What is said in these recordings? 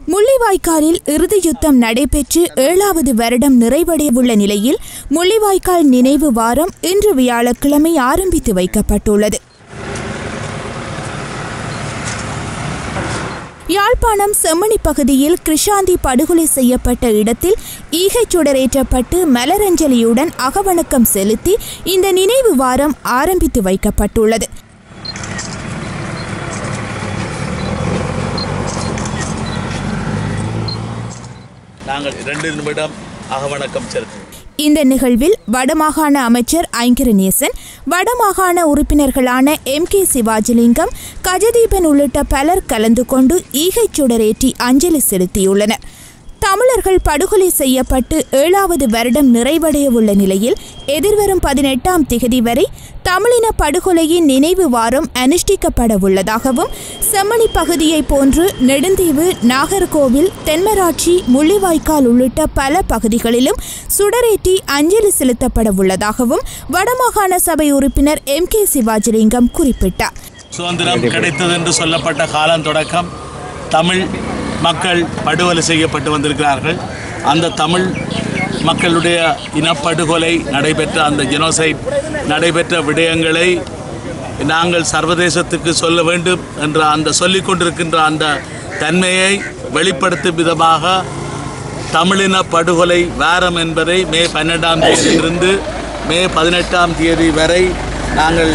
முள்ளிவாய்க்காலில் இறுதி யுத்தம் நடைபெற்று ஏழாவது வருடம் நிறைவடையவுள்ள நிலையில் முள்ளிவாய்க்கால் நினைவு வாரம் இன்று வியாழக்கிழமை ஆரம்பித்து வைக்கப்பட்டுள்ளது யாழ்ப்பாணம் செம்மணி பகுதியில் கிருஷாந்தி படுகொலை செய்யப்பட்ட இடத்தில் ஈகைச் சுடரேற்றப்பட்டு மலரஞ்சலியுடன் அகவணக்கம் செலுத்தி இந்த நினைவு வாரம் ஆரம்பித்து வைக்கப்பட்டுள்ளது நாங்கள் இரண்டு நிமிடம் அகவணக்கம் செலுத்துவோம் இந்த நிகழ்வில் வடமாகாண அமைச்சர் ஐங்கரநேசன் வடமாகாண உறுப்பினர்களான எம் கே சிவாஜிலிங்கம் கஜதீபன் உள்ளிட்ட பலர் கலந்து கொண்டு ஈகைச் சுடரேற்றி அஞ்சலி செலுத்தியுள்ளனர் தமிழர்கள் படுகொலை செய்யப்பட்டு ஏழாவது வருடம் நிறைவடையவுள்ள நிலையில் எதிர்வரும் பதினெட்டாம் திகதி வரை தமிழின படுகொலையின் நினைவு வாரம் அனுஷ்டிக்கப்பட உள்ளதாகவும் செம்மணி பகுதியைப் போன்று நெடுந்தீவு நாகர்கோவில் தென்மராட்சி முள்ளிவாய்க்கால் உள்ளிட்ட பல பகுதிகளிலும் சுடரேற்றி அஞ்சலி செலுத்தப்பட உள்ளதாகவும் வடமாகாண சபை உறுப்பினர் எம் கே சிவாஜிலிங்கம் குறிப்பிட்டார் சுதந்திரம் கிடைத்தது என்று சொல்லப்பட்ட காலம் தொடக்கம் தமிழ் மக்கள் படுகொலை செய்யப்பட்டு வந்திருக்கிறார்கள் அந்த தமிழ் மக்களுடைய இனப்படுகொலை நடைபெற்ற அந்த ஜெனோசைட் நடைபெற்ற விடயங்களை நாங்கள் சர்வதேசத்துக்கு சொல்ல வேண்டும் என்ற அந்த சொல்லிக் கொண்டிருக்கின்ற அந்த தன்மையை வெளிப்படுத்தும் விதமாக தமிழின படுகொலை வாரம் என்பதை மே பன்னெண்டாம் தேதியிலிருந்து மே பதினெட்டாம் தேதி வரை நாங்கள்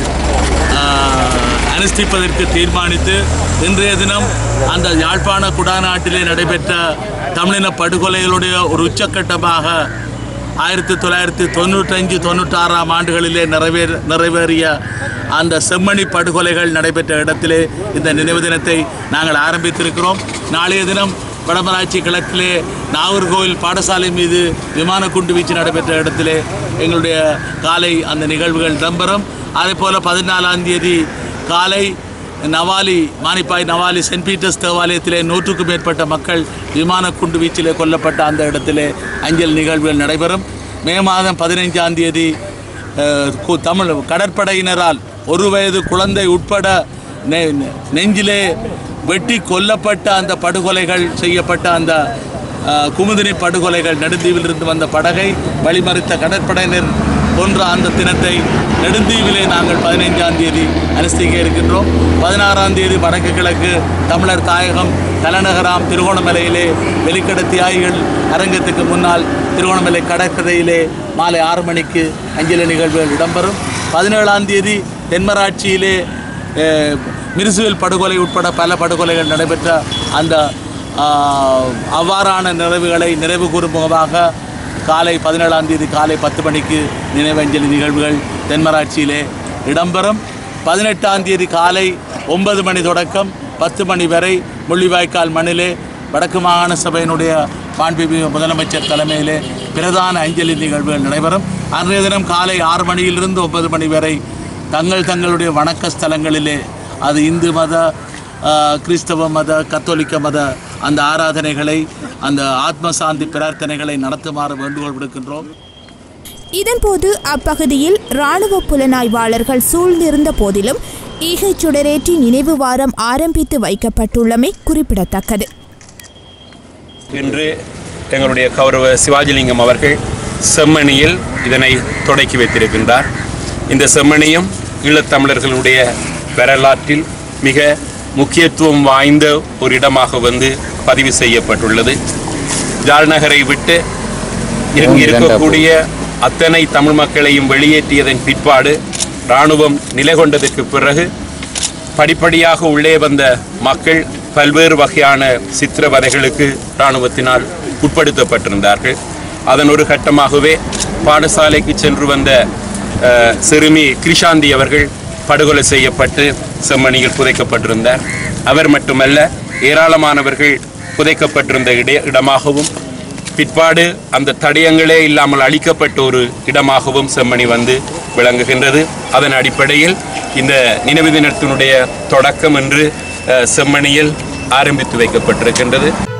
ஆஹ், அனுஷ்டிப்பதற்கு தீர்மானித்து இன்றைய தினம் அந்த யாழ்ப்பாண குடாநாட்டிலே நடைபெற்ற தமிழின படுகொலைகளுடைய ஒரு உச்சக்கட்டமாக ஆயிரத்தி தொள்ளாயிரத்தி தொண்ணூற்றஞ்சு தொண்ணூற்றாறாம் ஆண்டுகளிலே நிறைவேற நிறைவேறிய அந்த செம்மணி படுகொலைகள் நடைபெற்ற இடத்திலே இந்த நினைவு தினத்தை நாங்கள் ஆரம்பித்திருக்கிறோம் நாளைய தினம் வடமராட்சி கிழக்கிலே நாகர்கோவில் பாடசாலை மீது விமான குண்டு வீச்சு நடைபெற்ற இடத்திலே எங்களுடைய காலை அந்த நிகழ்வுகள் இடம்பெறும் அதே போல் பதினாலாம் தேதி காலை நவாலி மானிப்பாய் நவாலி சென்ட் பீட்டர்ஸ் தேவாலயத்திலே நூற்றுக்கும் மேற்பட்ட மக்கள் விமான குண்டு வீச்சிலே கொல்லப்பட்ட அந்த இடத்திலே அஞ்சல் நிகழ்வுகள் நடைபெறும் மே மாதம் பதினைஞ்சாம் தேதி அஹ், கு- தமிழ் கடற்படையினரால் ஒரு வயது குழந்தை உட்பட நெ- நெ- நெஞ்சிலே வெட்டி கொல்லப்பட்ட அந்த படுகொலைகள் செய்யப்பட்ட அந்த அஹ், குமுதினி படுகொலைகள் நெடுந்தீவிலிருந்து வந்த படகை வழிமறித்த கடற்படையினர் போன்ற அந்த தினத்தை நெடுந்தீவிலே நாங்கள் பதினைஞ்சாம் தேதி அனுஷ்டிக்க இருக்கின்றோம் பதினாறாம் தேதி வடக்கு கிழக்கு தமிழர் தாயகம் தலைநகராம் திருகோணமலையிலே வெளிக்கட தியாகிகள் அரங்கத்துக்கு முன்னால் திருகோணமலை கடற்கரையிலே மாலை ஆறு மணிக்கு அஞ்சலி நிகழ்வுகள் இடம்பெறும் பதினேழாம் தேதி தென்மராட்சியிலே அஹ், மிருசுவில் படுகொலை உட்பட பல படுகொலைகள் நடைபெற்ற அந்த ஆஹ், அவ்வாறான நிறைவுகளை நிறைவு கூறும் முகமாக காலை பதினேழாம் தேதி காலை பத்து மணிக்கு நினைவஞ்சலி நிகழ்வுகள் தென்மராட்சியிலே இடம்பெறும் பதினெட்டாம் தேதி காலை ஒன்பது மணி தொடக்கம் பத்து மணி வரை முள்ளிவாய்க்கால் மண்ணிலே வடக்கு மாகாண சபையினுடைய மாண்புமிகு முதலமைச்சர் தலைமையிலே பிரதான அஞ்சலி நிகழ்வுகள் நடைபெறும் அன்றைய தினம் காலை ஆறு மணியிலிருந்து ஒன்பது மணி வரை தங்கள் தங்களுடைய வணக்க ஸ்தலங்களிலே அது இந்து மத ஆஹ், கிறிஸ்தவ மத கத்தோலிக்க மத அந்த ஆராதனைகளை அந்த ஆத்ம சாந்தி பிரார்த்தனைகளை நடத்துமாறு வேண்டுகோள் விடுக்கின்றோம் இதன்போது அப்பகுதியில் இராணுவ புலனாய்வாளர்கள் சூழ்ந்திருந்த போதிலும் ஈகைச் சுடரேற்றி நினைவு வாரம் ஆரம்பித்து வைக்கப்பட்டுள்ளமை குறிப்பிடத்தக்கது இன்று எங்களுடைய கௌரவ சிவாஜிலிங்கம் அவர்கள் செம்மணியில் இதனை தொடக்கி வைத்திருக்கின்றார் இந்த செம்மணியும் ஈழத்தமிழர்களுடைய வரலாற்றில் மிக முக்கியத்துவம் வாய்ந்த ஒரு இடமாக வந்து பதிவு செய்யப்பட்டுள்ளது ஜாழ் நகரை விட்டு இங்கு இருக்கக்கூடிய அத்தனை தமிழ் மக்களையும் வெளியேற்றியதன் பிற்பாடு இராணுவம் நிலை கொண்டதற்கு பிறகு படிப்படியாக உள்ளே வந்த மக்கள் பல்வேறு வகையான சித்திரவதைகளுக்கு இராணுவத்தினால் உட்படுத்தப்பட்டிருந்தார்கள் அதன் ஒரு கட்டமாகவே பாடசாலைக்கு சென்று வந்த அஹ், சிறுமி கிருஷாந்தி அவர்கள் படுகொலை செய்யப்பட்டு செம்மணியில் புதைக்கப்பட்டிருந்தார் அவர் மட்டுமல்ல ஏராளமானவர்கள் புதைக்கப்பட்டிருந்த இட இடமாகவும் பிற்பாடு அந்த தடயங்களே இல்லாமல் அழிக்கப்பட்ட ஒரு இடமாகவும் செம்மணி வந்து விளங்குகின்றது அதன் அடிப்படையில் இந்த நினைவு தினத்தினுடைய தொடக்கம் என்று அஹ், செம்மணியில் ஆரம்பித்து வைக்கப்பட்டிருக்கின்றது